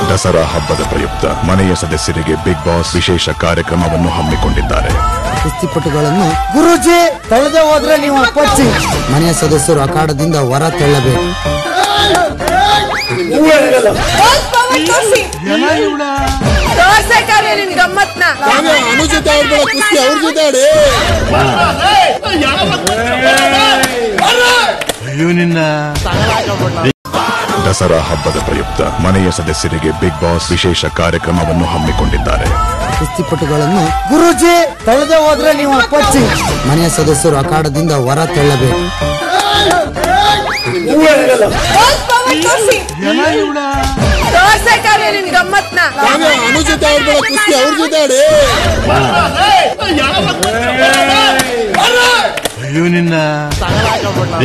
ದಸರಾ ಹಬ್ಬದ ಪ್ರಯುಕ್ತ ಮನೆಯ ಸದಸ್ಯರಿಗೆ ಬಿಗ್ ಬಾಸ್ ವಿಶೇಷ ಕಾರ್ಯಕ್ರಮವನ್ನು ಹಮ್ಮಿಕೊಂಡಿದ್ದಾರೆ ಕುಸ್ತಿಪಟುಗಳನ್ನು ಗುರುಜಿ ತಳೆದೇ ಹೋದ್ರೆ ನೀವು ಅಪ್ಪಚ್ಚಿ ಮನೆಯ ಸದಸ್ಯರು ಅಖಾಡದಿಂದ ಹೊರ ತೆಳ್ಳಬೇಕು ತೋರ್ಸಕ್ಕಾಗ್ಲಿ ನಿನ್ ಗಮ್ಮತ್ನ ಅನು ಜೊತೆ ಆಡ್ಬೇಡ ಕುಸ್ತಿ ಅವ್ರ ಜೊತೆ ಆಡಿ ಅಯ್ಯೋ ನಿನ್ನ ದಸರಾ ಹಬ್ಬದ ಪ್ರಯುಕ್ತ ಮನೆಯ ಸದಸ್ಯರಿಗೆ ಬಿಗ್ ಬಾಸ್ ವಿಶೇಷ ಕಾರ್ಯಕ್ರಮವನ್ನು ಹಮ್ಮಿಕೊಂಡಿದ್ದಾರೆ ಕುಸ್ತಿಪಟುಗಳನ್ನು ಗುರುಜಿ ತಳೆದೇ ಹೋದ್ರೆ ನೀವು ಅಪ್ಪಚ್ಚಿ ಮನೆಯ ಸದಸ್ಯರು ಅಖಾಡದಿಂದ ಹೊರ ತೆಳ್ಳಬೇಕು ತೋರ್ಸಕ್ಕಾಗ್ಲಿ ನಿನ್ ಗಮ್ಮತ್ನ ಅನು ಜೊತೆ ಆಡ್ಬೇಡ ಕುಸ್ತಿ ಅವ್ರ ಜೊತೆ ಆಡಿ ಅಯ್ಯೋ ನಿನ್ನ